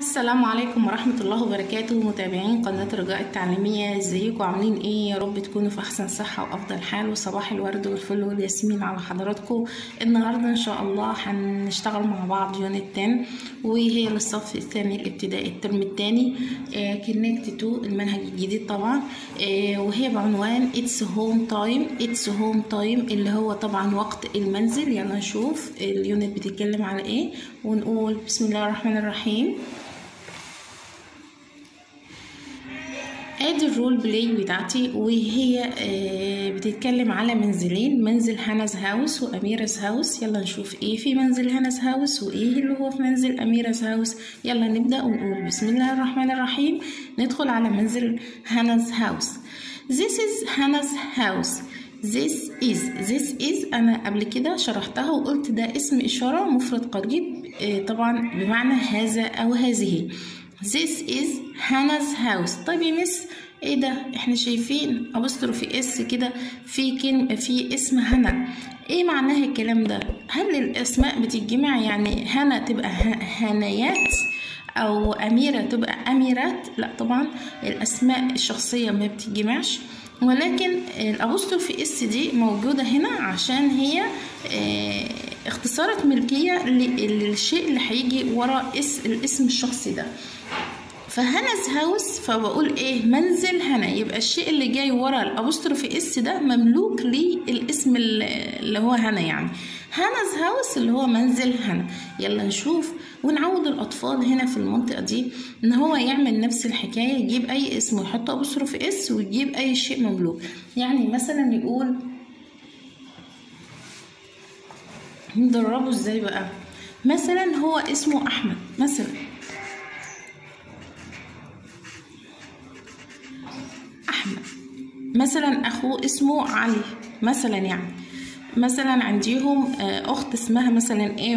السلام عليكم ورحمة الله وبركاته متابعين قناة رجاء التعليمية ازيكم عاملين ايه يا رب تكونوا في احسن صحة وافضل حال وصباح الورد والفل والياسمين على حضراتكم النهاردة ان شاء الله هنشتغل مع بعض يونت 10 وهي للصف الثاني الابتدائي الترم الثاني كونكت تو المنهج الجديد طبعا آه وهي بعنوان اتس هوم تايم اتس هوم تايم اللي هو طبعا وقت المنزل يلا نشوف اليونت بتتكلم على ايه ونقول بسم الله الرحمن الرحيم ادي الرول بلاي بتاعتي وهي آه بتتكلم على منزلين منزل هانز هاوس واميرز هاوس يلا نشوف ايه في منزل هانز هاوس وايه اللي هو في منزل اميرز هاوس يلا نبدا ونقول بسم الله الرحمن الرحيم ندخل على منزل هانز هاوس This is Hannah's house This is This is أنا قبل كده شرحتها وقلت ده اسم إشارة مفرد قريب آه طبعا بمعنى هذا أو هذه This is Hannah's house طيب يا مس ايه ده احنا شايفين ابوستروفي اس كده في كلمة في اسم هنا ايه معناها الكلام ده هل الاسماء بتتجمع يعني هنا تبقى هنايات او اميرة تبقى اميرات لا طبعا الاسماء الشخصية ما بتتجمعش ولكن الابوستروفي اس دي موجودة هنا عشان هي اه اختصارة ملكية للشيء اللي هيجي ورا اس الاسم الشخصي ده فهنز هاوس فبقول ايه منزل هنا يبقى الشيء اللي جاي ورا الابوستروفي اس ده مملوك للاسم اللي هو هنا يعني هنز هاوس اللي هو منزل هنا يلا نشوف ونعود الاطفال هنا في المنطقه دي ان هو يعمل نفس الحكايه يجيب اي اسم ويحط ابوستروفي اس ويجيب اي شيء مملوك يعني مثلا يقول ندربه ازاي بقى مثلا هو اسمه احمد مثلا احمد مثلا اخوه اسمه علي مثلا يعني مثلا عنديهم اخت اسمها مثلا ايه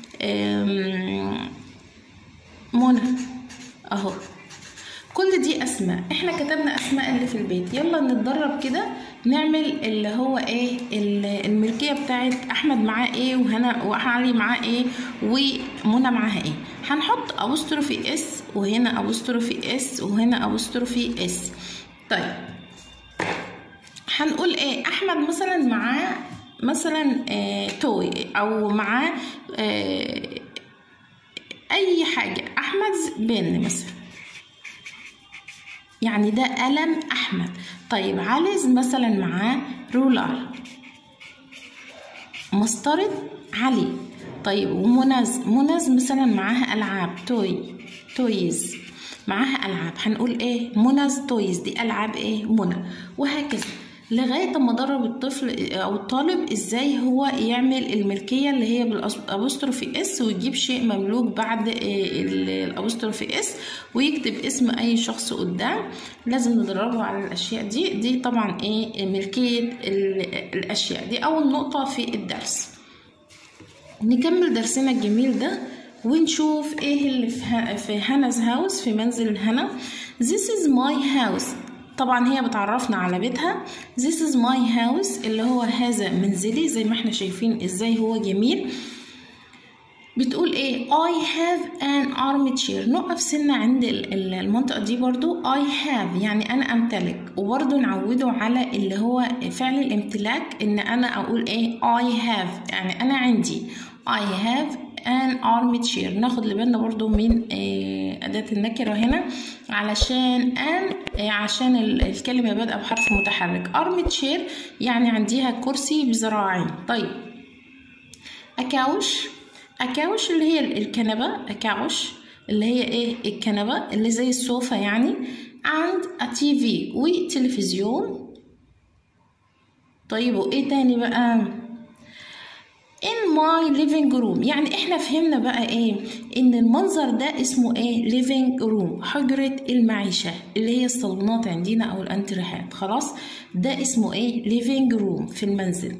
منى اهو كل دي اسماء احنا كتبنا اسماء اللي في البيت يلا نتدرب كده نعمل اللي هو ايه الملكيه بتاعت احمد معاه ايه وهنا وعلي معاه ايه ومنى معاها ايه هنحط ابوستروفي اس وهنا ابوستروفي اس وهنا ابوستروفي اس طيب هنقول ايه احمد مثلا معاه مثلا آه توي او معاه آه اي حاجه احمد بن مثلا يعني ده قلم احمد طيب علي مثلا معاه رولر مسطرة علي طيب ومناز مناز مثلا معاها العاب توي تويز معاها العاب هنقول ايه مناز تويز دي العاب ايه منى وهكذا لغايه ما ادرب الطفل او الطالب ازاي هو يعمل الملكيه اللي هي بالابوستروفي اس ويجيب شيء مملوك بعد الابوستروفي اس ويكتب اسم اي شخص قدام لازم ندربه على الاشياء دي دي طبعا ايه ملكيه الاشياء دي اول نقطه في الدرس نكمل درسنا الجميل ده ونشوف ايه اللي في هانا's هاوس في منزل هنا This is my house طبعا هي بتعرفنا على بيتها This is my house اللي هو هذا منزلي زي ما احنا شايفين ازاي هو جميل بتقول ايه I have an armchair نقف سنة عند المنطقة دي برضو I have يعني انا امتلك وبرضو نعوده على اللي هو فعل الامتلاك ان انا اقول ايه I have يعني انا عندي I have an armchair ناخد بالنا برضو من أداة النكرة هنا علشان an عشان الكلمة بادئة بحرف متحرك armchair يعني عنديها كرسي بذراعين طيب أكاوش أكاوش اللي هي الكنبة أكاوش اللي هي ايه الكنبة اللي زي السوفة يعني and a TV وتلفزيون طيب وايه تاني بقى in my living room يعني احنا فهمنا بقى ايه ان المنظر ده اسمه ايه living room حجرة المعيشة اللي هي الصالونات عندنا او الانتريهات خلاص ده اسمه ايه living room في المنزل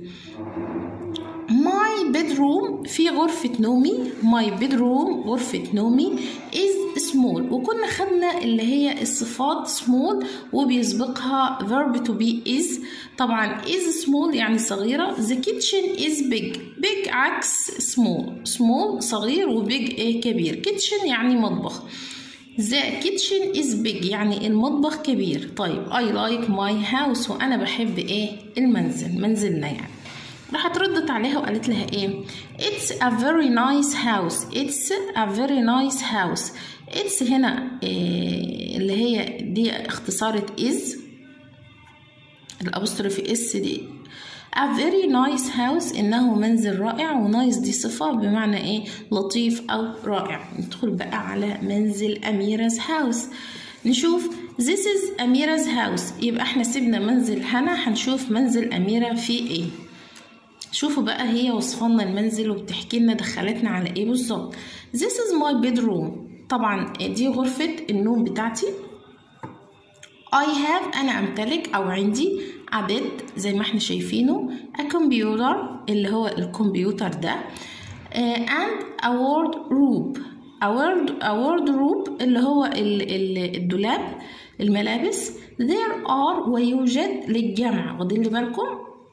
my bedroom في غرفة نومي my bedroom غرفة نومي is small وكنا خدنا اللي هي الصفات small وبيسبقها verb to be is طبعا is small يعني صغيرة the kitchen is big big عكس small small صغير و big ايه كبير kitchen يعني مطبخ The kitchen is big يعني المطبخ كبير طيب I like my house وأنا بحب إيه المنزل منزلنا يعني راحت ردت عليها وقالت لها ايه it's a very nice house it's a very nice house it's هنا إيه اللي هي دي اختصارة is الابوستروفي اس دي a very nice house إنه منزل رائع ونايس دي صفة بمعنى إيه لطيف أو رائع ندخل بقى على منزل أميرة هاوس نشوف this is أميرة هاوس يبقى احنا سيبنا منزل هنا هنشوف منزل أميرة فيه إيه شوفوا بقى هي وصفنا المنزل وبتحكي لنا دخلتنا على إيه بالظبط this is my bedroom طبعا دي غرفة النوم بتاعتي I have أنا أمتلك أو عندي عدد زي ما احنا شايفينه a computer اللي هو الكمبيوتر ده uh, and a wardrobe a ward a wardrobe اللي هو ال ال الدولاب الملابس there are ويوجد للجمع واخدين بالكم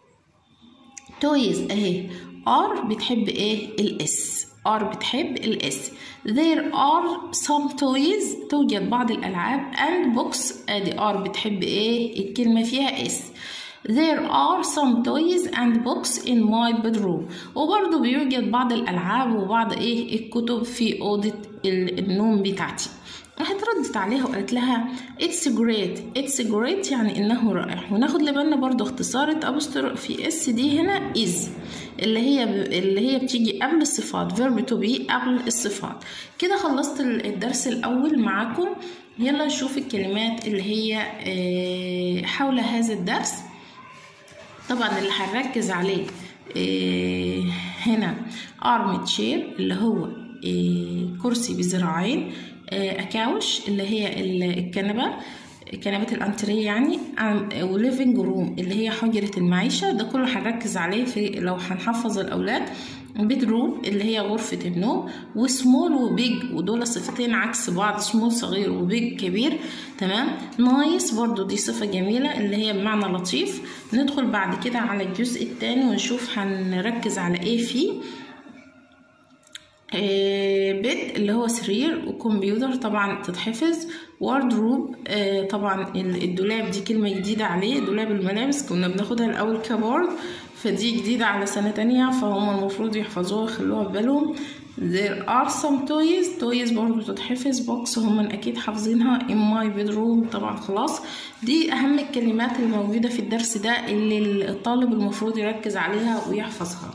toys اهي are بتحب ايه الاس are بتحب الاس there are some toys توجد بعض الألعاب and books ادي are بتحب ايه الكلمة فيها اس There are some toys and books in my bedroom وبرضه بيوجد بعض الألعاب وبعض إيه الكتب في أوضة النوم بتاعتي راحت ردت عليها وقالت لها it's great it's great يعني إنه رائع وناخد لبالنا برضه اختصارة أبوستر في اس دي هنا is اللي هي ب... اللي هي بتيجي قبل الصفات verb to be قبل الصفات كده خلصت الدرس الأول معاكم يلا نشوف الكلمات اللي هي حول هذا الدرس طبعا اللي هنركز عليه إيه هنا ارم تشير اللي هو إيه كرسي بذراعين إيه اكاوش اللي هي الكنبه كنبة الانتريه يعني وليفنج روم اللي هي حجرة المعيشة ده كله هنركز عليه في لو هنحفظ الأولاد بيد روم اللي هي غرفة النوم وسمول وبيج ودول صفتين عكس بعض سمول صغير وبيج كبير تمام نايس برضو دي صفة جميلة اللي هي بمعنى لطيف ندخل بعد كده على الجزء التاني ونشوف هنركز على ايه فيه آه بيت اللي هو سرير وكمبيوتر طبعا تتحفظ واردروب آه طبعا الدولاب دي كلمة جديدة عليه دولاب الملابس كنا بناخدها الأول كبورد فدي جديدة على سنة تانية فهم المفروض يحفظوها يخلوها في بالهم there are some toys toys برضو تتحفظ بوكس هم أكيد حافظينها in my bedroom طبعا خلاص دي أهم الكلمات الموجودة في الدرس ده اللي الطالب المفروض يركز عليها ويحفظها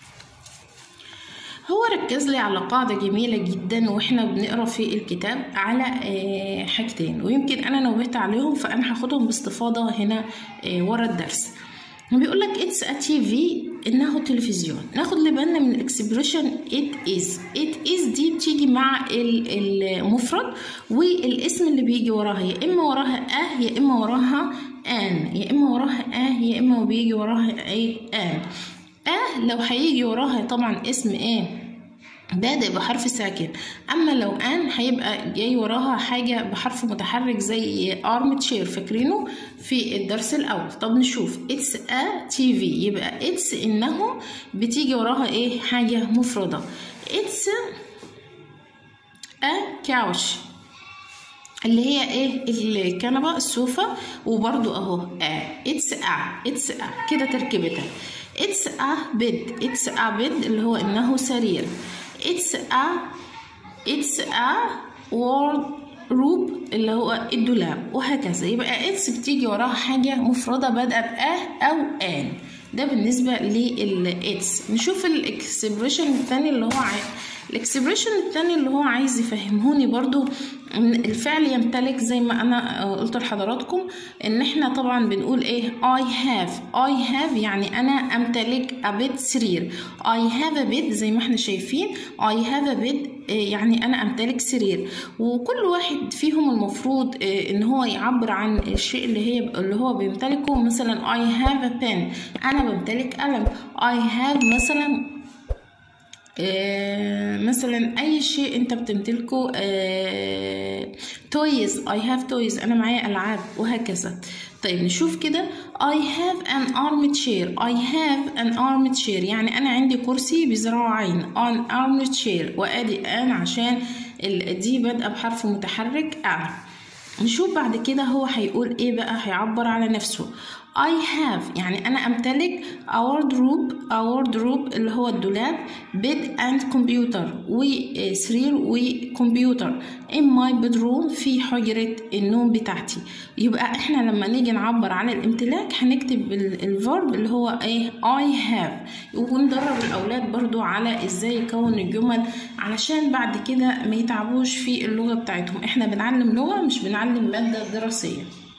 هو ركز لي على قاعدة جميلة جدا واحنا بنقرا في الكتاب على حاجتين ويمكن انا نوهت عليهم فانا هاخدهم باستفاضة هنا ورا الدرس بيقول لك اتس ا تي في انه تلفزيون ناخد بالنا من الاكسبريشن ات از ات از دي بتيجي مع المفرد والاسم اللي بيجي وراها يا اما وراها اه يا اما وراها ان يا اما وراها اه يا اما بيجي وراها ايه ان اه لو هيجي وراها طبعا اسم ايه بادئ بحرف ساكن اما لو ان هيبقى جاي وراها حاجه بحرف متحرك زي ارم تشير فاكرينه في الدرس الاول طب نشوف اتس ا تي في يبقى اتس انه بتيجي وراها ايه حاجه مفرده اتس ا كاوش اللي هي ايه الكنبه السوفه وبرده اهو ا اتس ا اتس ا كده تركيبتها اتس ا بيد اتس ا بيد اللي هو انه سرير it's a it's a wardrobe اللي هو الدولاب وهكذا يبقى it's بتيجي وراها حاجة مفردة بادئة بأه أو آن ده بالنسبة للإتس نشوف الإكسبريشن التاني اللي هو عاي... الاكسبريشن التاني اللي هو عايز يفهمهوني برضو ان الفعل يمتلك زي ما انا قلت لحضراتكم ان احنا طبعا بنقول ايه I have I have يعني انا امتلك a bed سرير I have a bed زي ما احنا شايفين I have a bed يعني انا امتلك سرير وكل واحد فيهم المفروض ان هو يعبر عن الشيء اللي هي اللي هو بيمتلكه مثلا I have a pen انا بمتلك قلم I have مثلا آه مثلا اي شيء انت بتمتلكه تويز I have toys انا معايا العاب وهكذا طيب نشوف كده I have an arm chair I have an arm chair يعني انا عندي كرسي بذراعين on arm chair وادي ان عشان دي بادئه بحرف متحرك ا نشوف بعد كده هو هيقول ايه بقى هيعبر على نفسه I have يعني أنا أمتلك a wardrobe a wardrobe اللي هو الدولاب bed and computer وسرير وكمبيوتر in my bedroom في حجرة النوم بتاعتي يبقى احنا لما نيجي نعبر عن الامتلاك هنكتب الفيرب اللي هو ايه I have وندرب الأولاد برضو على ازاي يكون الجمل علشان بعد كده ما يتعبوش في اللغة بتاعتهم احنا بنعلم لغة مش بنعلم مادة دراسية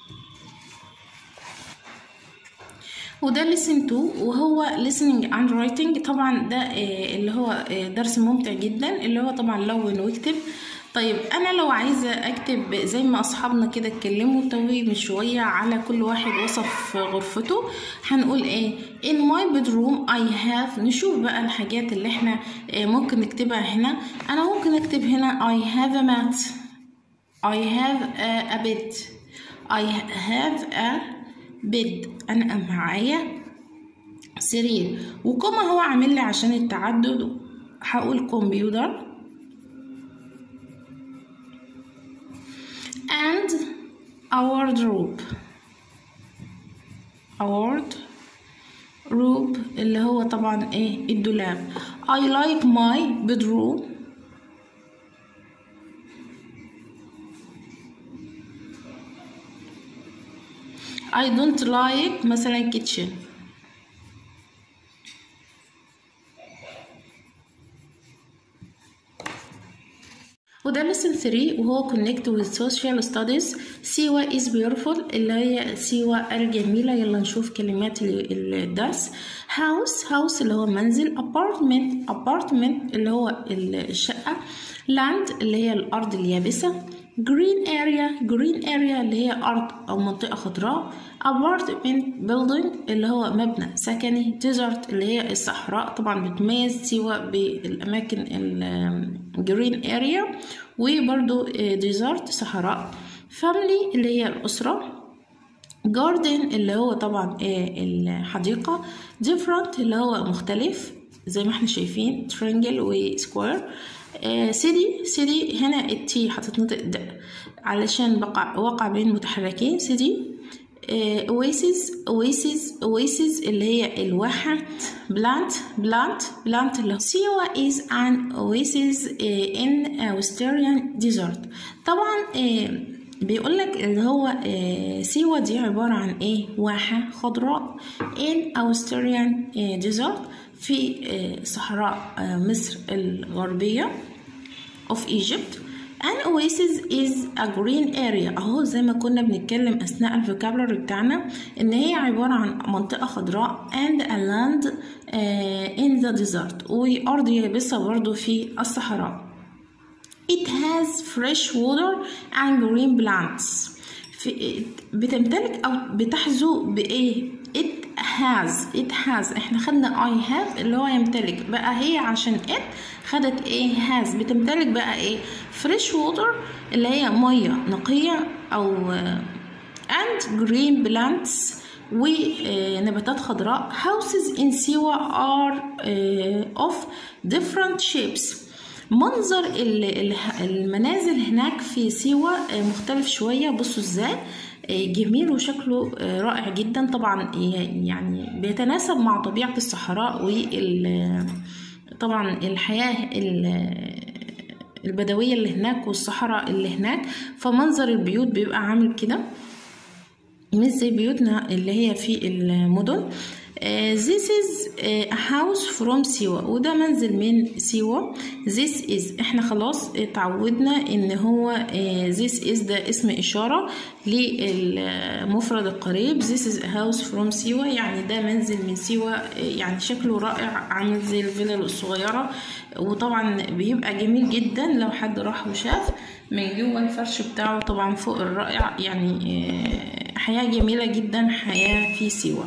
وده listen to وهو listening and writing طبعا ده اللي هو درس ممتع جدا اللي هو طبعا لون واكتب طيب انا لو عايزه اكتب زي ما اصحابنا كده اتكلموا توي من شويه على كل واحد وصف غرفته هنقول ايه in my bedroom I have نشوف بقى الحاجات اللي احنا ممكن نكتبها هنا انا ممكن اكتب هنا I have a mat I have a, a bed I have a bed انا معايا سرير وكما هو عامل لي عشان التعدد هقول كمبيوتر and a wardrobe a wardrobe اللي هو طبعا ايه الدولاب I like my bedroom I don't like مثلا kitchen وده lesson 3 وهو connect with social studies سيوا is beautiful اللي هي سيوا الجميلة يلا نشوف كلمات الدرس house house اللي هو منزل apartment apartment اللي هو الشقة land اللي هي الأرض اليابسة green area green area اللي هي أرض أو منطقة خضراء apartment building اللي هو مبنى سكني desert اللي هي الصحراء طبعا بتميز سوا بالأماكن green area وبرضو desert صحراء family اللي هي الأسرة garden اللي هو طبعا الحديقة different اللي هو مختلف زي ما احنا شايفين triangle و square سيدي سيدي هنا التي هتتنطق د علشان بقع وقع بين متحركين سيدي اويسيس اويسيس اويسيس اللي هي الواحة بلانت بلانت بلانت اللي سيوا is an oasis in Australian desert طبعا بيقول لك اللي هو سيوا دي عبارة عن ايه واحة خضراء in Australian desert في صحراء مصر الغربية of Egypt An oasis is a green area اهو زي ما كنا بنتكلم اثناء الفوكابلري بتاعنا ان هي عبارة عن منطقة خضراء and a land uh, in the desert وارض يابسة برضو في الصحراء It has fresh water and green plants في بتمتلك او بتحظو بايه it has it has احنا خدنا I have اللي هو يمتلك بقى هي عشان it خدت ايه has بتمتلك بقى ايه fresh water اللي هي مية نقية او and green plants ونباتات خضراء houses in Siwa are uh, of different shapes منظر المنازل هناك في سيوة مختلف شوية بصوا ازاي جميل وشكله رائع جدا طبعا يعني بيتناسب مع طبيعة الصحراء وال طبعا الحياة البدوية اللي هناك والصحراء اللي هناك فمنظر البيوت بيبقى عامل كده مش زي بيوتنا اللي هي في المدن This is a house from سيوا وده منزل من سيوا This is احنا خلاص اتعودنا ان هو This is ده اسم اشارة للمفرد القريب This is a house from سيوا يعني ده منزل من سيوا يعني شكله رائع عامل زي الفيلل الصغيرة وطبعا بيبقى جميل جدا لو حد راح وشاف من جوه الفرش بتاعه طبعا فوق الرائع يعني حياة جميلة جدا حياة في سيوا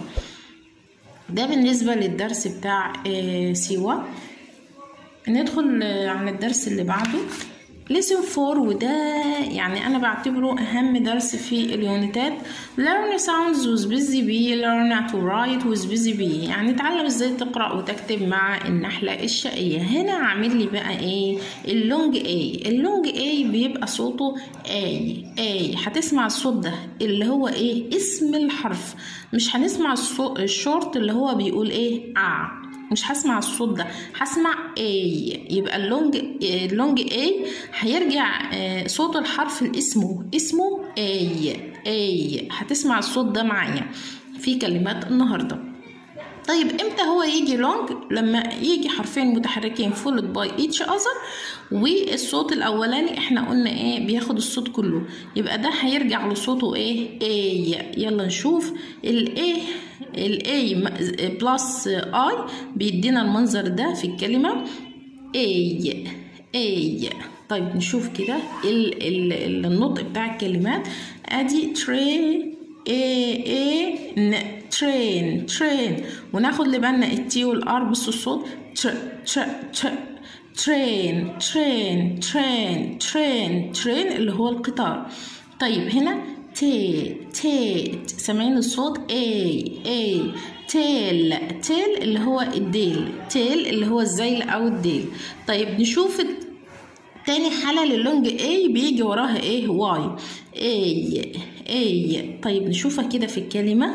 ده بالنسبة للدرس بتاع سيوا ندخل على الدرس اللي بعده ليسون فور وده يعني أنا بعتبره أهم درس في اليونتات learn sounds with busy bee learn to write with busy bee يعني اتعلم ازاي تقرأ وتكتب مع النحلة الشقية هنا عامل لي بقى ايه اللونج اي اللونج اي بيبقى صوته اي اي هتسمع الصوت ده اللي هو ايه اسم الحرف مش هنسمع الصوت الشورت اللي هو بيقول ايه ع مش هسمع الصوت ده هسمع اي يبقى اللونج اللونج اي هيرجع صوت الحرف لاسمه اسمه اي اي هتسمع الصوت ده معايا في كلمات النهارده طيب امتى هو يجي لونج لما يجي حرفين متحركين followed by each other والصوت الاولاني احنا قلنا ايه بياخد الصوت كله يبقى ده هيرجع لصوته ايه اي يلا نشوف الايه الاي بلس اي بيدينا المنظر ده في الكلمه اي اي طيب نشوف كده ال ال النطق بتاع الكلمات ادي تري اي اي ن ترين ترين وناخد لبالنا التي والار بصوا الصوت تر تر تر ترين ترين ترين ترين ترين اللي هو القطار طيب هنا تي تي سامعين الصوت اي اي تيل تيل اللي هو الديل تيل اللي هو الزيل او الديل طيب نشوف تاني حالة للونج اي بيجي وراها ايه واي اي اي طيب نشوفها كده في الكلمة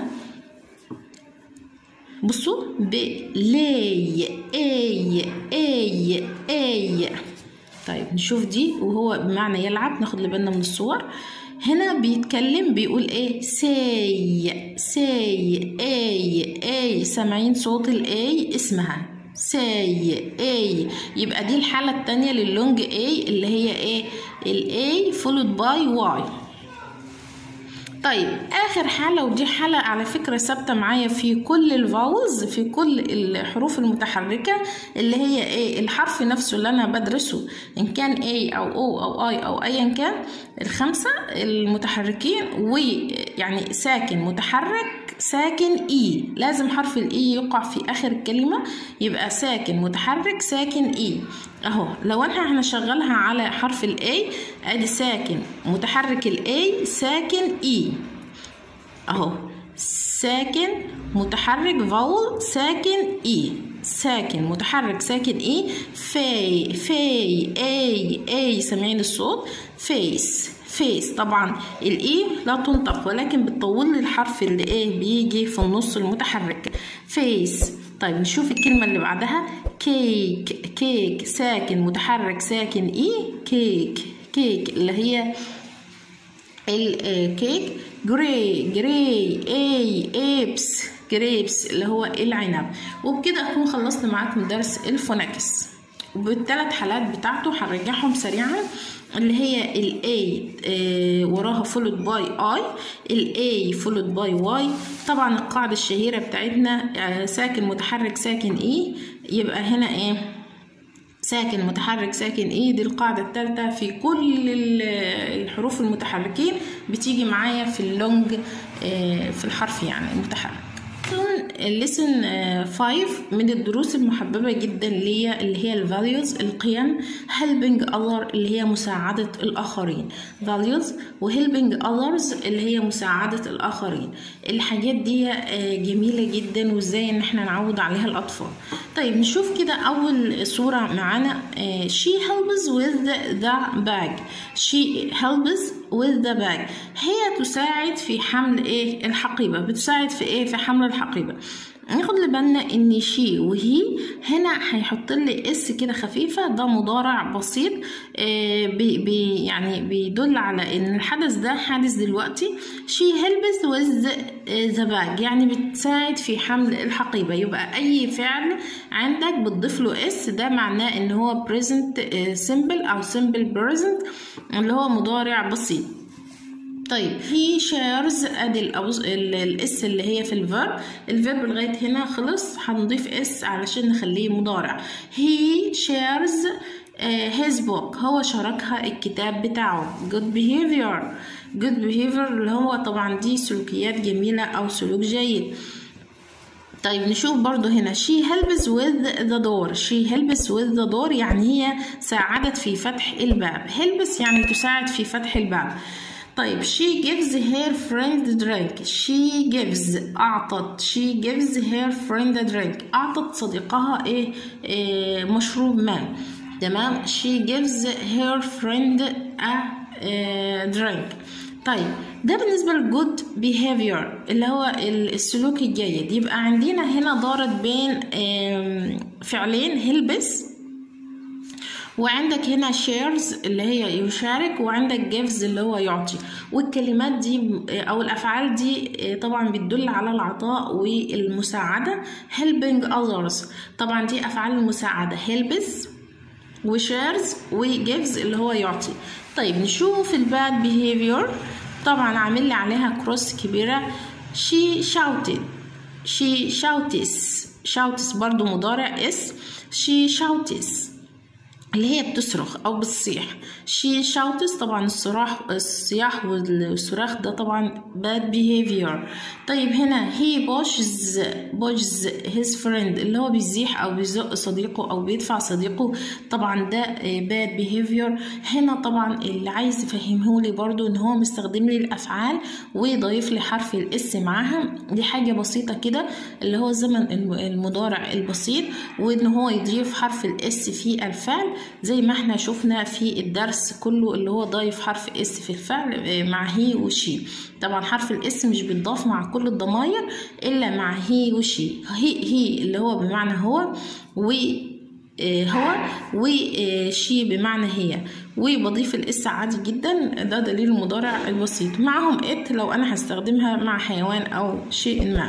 بصوا بلاي اي اي اي طيب نشوف دي وهو بمعنى يلعب ناخد بالنا من الصور هنا بيتكلم بيقول ايه سي سي اي اي سامعين صوت الاي اسمها سي اي يبقى دي الحالة التانية للونج اي اللي هي ايه الاي followed by واي طيب اخر حاله ودي حاله على فكره ثابته معايا في كل الفاولز في كل الحروف المتحركه اللي هي ايه الحرف نفسه اللي انا بدرسه ان كان A او O او I او ايا كان الخمسه المتحركين ويعني ساكن متحرك ساكن اي لازم حرف الاي يقع في اخر الكلمه يبقى ساكن متحرك ساكن اي اهو لو احنا هنشغلها على حرف الاي ادي ساكن متحرك الاي ساكن اي اهو ساكن متحرك فاول ساكن اي ساكن متحرك ساكن اي في في اي اي سامعين الصوت فيس فيس طبعا الاي لا تنطق ولكن بتطول لي الحرف اللي ايه بيجي في النص المتحرك فيس طيب نشوف الكلمة اللي بعدها كيك كيك ساكن متحرك ساكن اي كيك كيك اللي هي الكيك جري جري اي ايبس جريبس اللي هو العنب وبكده اكون خلصت معاكم درس الفونكس وبالثلاث حالات بتاعته هنرجعهم سريعا اللي هي ال A آه وراها followed by I ال A followed by Y طبعا القاعدة الشهيرة بتاعتنا آه ساكن متحرك ساكن E يبقى هنا ايه ساكن متحرك ساكن ايه دي القاعدة الثالثة في كل الحروف المتحركين بتيجي معايا في اللونج آه في الحرف يعني المتحرك الليسن 5 من الدروس المحببة جدا ليا اللي هي الفاليوز القيم helping other اللي هي مساعدة الآخرين values و helping others اللي هي مساعدة الآخرين الحاجات دي جميلة جدا وازاي ان احنا نعود عليها الأطفال طيب نشوف كده أول صورة معانا she helps with the bag she helps with the bag هي تساعد في حمل ايه الحقيبة بتساعد في ايه في حمل الحقيبة ناخد بالنا ان شي وهي هنا هيحط لي اس كده خفيفه ده مضارع بسيط آه بي بي يعني بيدل على ان الحدث ده حادث دلوقتي شي هيلبس ويز ذا باج يعني بتساعد في حمل الحقيبه يبقى اي فعل عندك بتضيف له اس ده معناه ان هو present simple او simple present اللي هو مضارع بسيط طيب هي شيرز ادي الاس اللي هي في الفيرب الفيرب لغايه هنا خلص هنضيف اس علشان نخليه مضارع هي شيرز his book هو شاركها الكتاب بتاعه good behavior good behavior اللي هو طبعا دي سلوكيات جميلة أو سلوك جيد طيب نشوف برضو هنا she helps with the door she helps with the door يعني هي ساعدت في فتح الباب helps يعني تساعد في فتح الباب طيب she gives her friend drink she gives أعطت she gives her friend a drink أعطت صديقها إيه, إيه مشروب ما تمام she gives her friend a uh, drink طيب ده بالنسبة للجود behavior اللي هو السلوك الجيد يبقى عندنا هنا دارت بين فعلين هلبس وعندك هنا shares اللي هي يشارك وعندك gives اللي هو يعطي والكلمات دي او الافعال دي طبعا بتدل على العطاء والمساعدة helping others طبعا دي افعال المساعدة helps وشيرز وجيفز اللي هو يعطي طيب نشوف الباد behavior طبعا عامل لي عليها كروس كبيرة she shouted she shouts shouts برضو مضارع اس she shouts اللي هي بتصرخ او بتصيح she shouts طبعا الصراخ الصياح والصراخ ده طبعا bad behavior طيب هنا he pushes pushes his friend اللي هو بيزيح او بيزق صديقه او بيدفع صديقه طبعا ده bad behavior هنا طبعا اللي عايز يفهمه لي برضو ان هو مستخدم لي الافعال وضايف لي حرف الاس معاها دي حاجه بسيطه كده اللي هو زمن المضارع البسيط وان هو يضيف حرف الاس في الفعل زي ما احنا شفنا في الدرس كله اللي هو ضايف حرف اس في الفعل مع هي وشي طبعا حرف الاس مش بيتضاف مع كل الضماير الا مع هي وشي هي هي اللي هو بمعنى هو و هو وشي بمعنى هي وبضيف الاس عادي جدا ده دليل المضارع البسيط معهم ات لو انا هستخدمها مع حيوان او شيء ما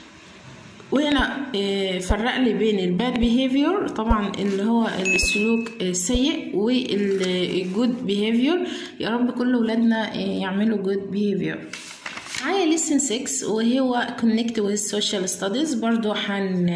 وهنا فرق لي بين الباد بيهيفير طبعا اللي هو السلوك السيء والجود بيهيفير يا رب كل ولادنا يعملوا جود بيهيفير معايا lesson 6 وهو connect with social studies برضو حن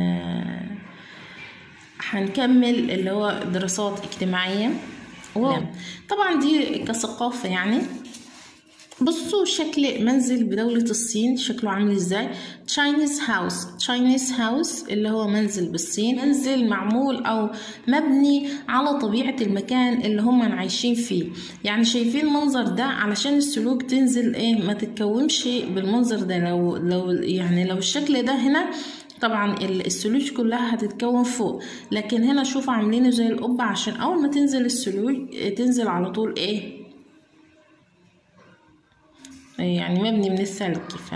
هنكمل اللي هو دراسات اجتماعية طبعا دي كثقافة يعني بصوا شكل منزل بدولة الصين شكله عامل ازاي تشاينيز هاوس تشاينيز هاوس اللي هو منزل بالصين منزل معمول او مبني على طبيعة المكان اللي هم عايشين فيه يعني شايفين المنظر ده علشان السلوك تنزل ايه ما تتكومش بالمنظر ده لو لو يعني لو الشكل ده هنا طبعا السلوك كلها هتتكون فوق لكن هنا شوفوا عاملينه زي القبة عشان اول ما تنزل السلوك تنزل على طول ايه يعني مبني من الثلج ف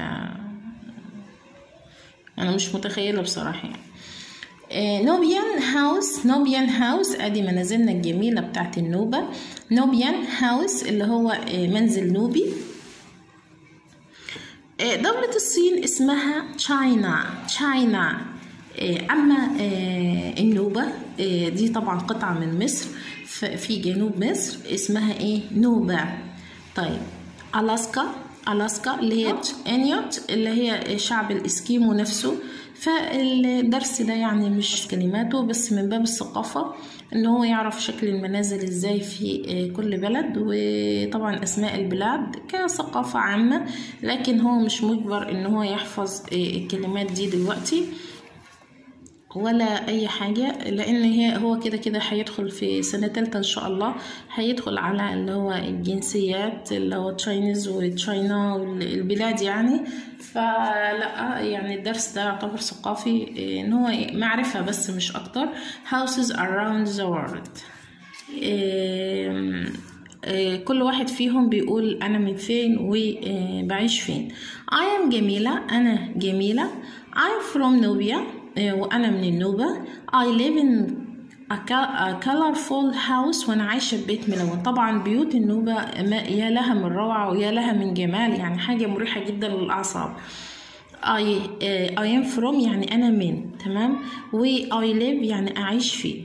انا مش متخيله بصراحه يعني نوبيان هاوس نوبيان هاوس ادي منازلنا الجميله بتاعت النوبه نوبيان هاوس اللي هو منزل نوبي دولة الصين اسمها تشاينا تشاينا أما النوبة دي طبعا قطعة من مصر في جنوب مصر اسمها ايه نوبة طيب ألاسكا ألاسكا اللي هي انيوت اللي هي شعب الإسكيمو نفسه فالدرس ده يعني مش كلماته بس من باب الثقافة ان هو يعرف شكل المنازل ازاي في كل بلد وطبعا اسماء البلاد كثقافة عامة لكن هو مش مجبر ان هو يحفظ الكلمات دي دلوقتي ولا اي حاجة لان هي هو كده كده هيدخل في سنة تالتة ان شاء الله هيدخل على اللي هو الجنسيات اللي هو تشاينيز وتشاينا والبلاد يعني فلا يعني الدرس ده يعتبر ثقافي ان هو معرفة بس مش اكتر houses around the world كل واحد فيهم بيقول انا من فين وبعيش فين I am جميلة انا جميلة I'm from Nubia وأنا من النوبة I live in a colorful house وأنا عايشة في بيت ملون طبعا بيوت النوبة يا لها من روعة ويا لها من جمال يعني حاجة مريحة جدا للأعصاب I, uh, I am from يعني أنا من تمام و I live يعني أعيش فيه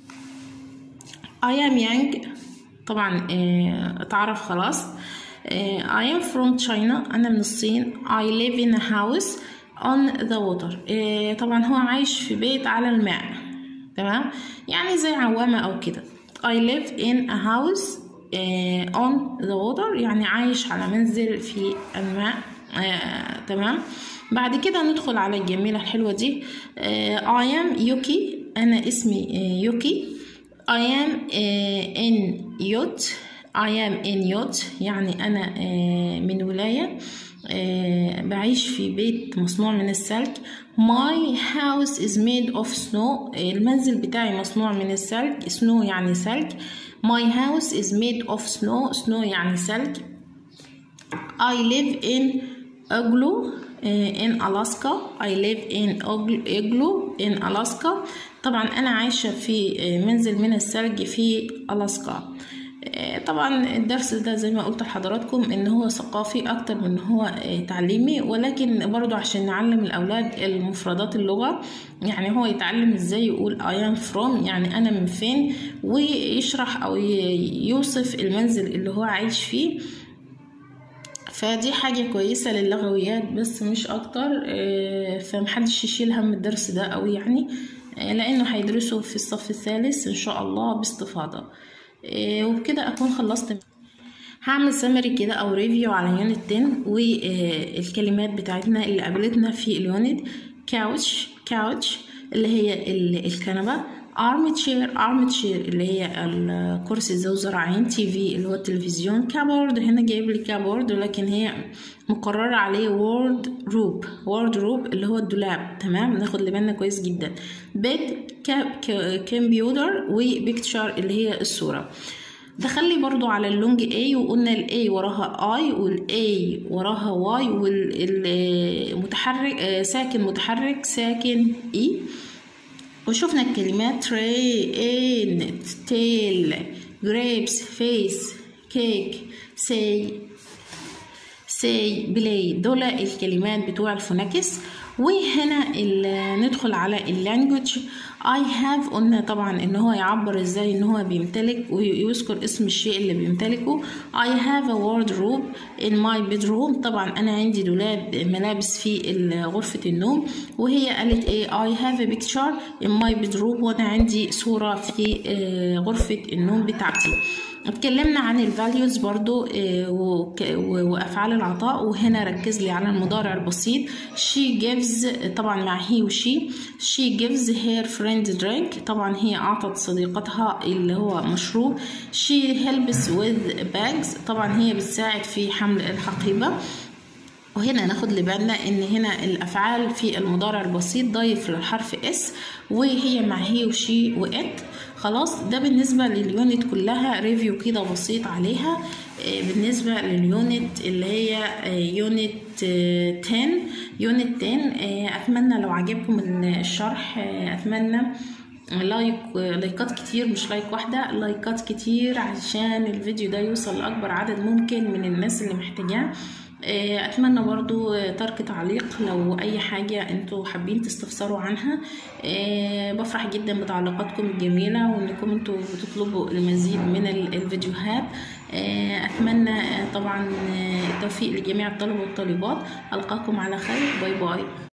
I am young طبعا uh, اتعرف خلاص uh, I am from China أنا من الصين I live in a house on the water إيه طبعا هو عايش في بيت على الماء تمام يعني زي عوامة أو كده I live in a house إيه on the water يعني عايش على منزل في الماء آه، تمام بعد كده ندخل على الجميلة الحلوة دي آه، I am يوكي أنا اسمي آه، يوكي I am آه، in يوت I am in يوت يعني أنا آه، من ولاية آه، بعيش في بيت مصنوع من السلك My house is made of snow المنزل بتاعي مصنوع من السلك snow يعني سلك My house is made of snow snow يعني سلك I live in igloo uh, in Alaska I live in igl- igloo in Alaska طبعا أنا عايشة في uh, منزل من الثلج في ألاسكا uh, طبعا الدرس ده زي ما قلت لحضراتكم ان هو ثقافي اكتر من هو uh, تعليمي ولكن برضو عشان نعلم الاولاد المفردات اللغة يعني هو يتعلم ازاي يقول I am from يعني انا من فين ويشرح او ي- يوصف المنزل اللي هو عايش فيه فدي حاجة كويسة للغويات بس مش أكتر آه، فمحدش يشيل هم الدرس ده أوي يعني آه، لأنه هيدرسه في الصف الثالث إن شاء الله باستفاضة آه، وبكده أكون خلصت هعمل سمري كده أو ريفيو على يونت 10 والكلمات بتاعتنا اللي قابلتنا في اليونت كاوتش كاوتش اللي هي ال- الكنبة arm chair arm chair اللي هي الكرسي ذو ذراعين تي في اللي هو التلفزيون كابورد هنا جايب لي كابورد ولكن هي مقررة عليه وورد روب وورد روب اللي هو الدولاب تمام ناخد اللي بالنا كويس جدا بيت كمبيوتر وبيكتشر اللي هي الصورة دخلي برضو على اللونج A وقلنا ال A وراها I وال A وراها Y والمتحرك ساكن متحرك ساكن E وشفنا الكلمات tray in tail grapes face cake say say play دول الكلمات بتوع الفونكس وهنا ال- ندخل على اللانجوج I have قلنا طبعا ان هو يعبر ازاي ان هو بيمتلك ويذكر اسم الشيء اللي بيمتلكه I have a wardrobe in my bedroom طبعا انا عندي دولاب ملابس في ال- غرفة النوم وهي قالت ايه I have a picture in my bedroom وانا عندي صورة في آه، غرفة النوم بتاعتي اتكلمنا عن الفاليوز برضو آه، وك- و- وافعال العطاء وهنا ركز لي على المضارع البسيط she gives طبعا مع he وشي she gives her friend drink طبعا هي اعطت صديقتها اللي هو مشروب she helps with bags طبعا هي بتساعد في حمل الحقيبة وهنا ناخد لبالنا ان هنا الافعال في المضارع البسيط ضايف للحرف اس وهي مع هي وشي وات خلاص ده بالنسبة لليونت كلها ريفيو كده بسيط عليها آه، بالنسبة لليونت اللي هي آه، يونت آه، 10 يونت 10 آه، اتمنى لو عجبكم الشرح آه، اتمنى لايك لايكات كتير مش لايك واحدة لايكات كتير عشان الفيديو ده يوصل لأكبر عدد ممكن من الناس اللي محتاجاه آه، اتمنى برضو آه، ترك تعليق لو اي حاجة انتوا حابين تستفسروا عنها آه، بفرح جدا بتعليقاتكم الجميلة وانكم انتوا بتطلبوا المزيد من ال- الفيديوهات آه، اتمنى آه، طبعا آه، التوفيق لجميع الطلبة والطالبات القاكم على خير باي باي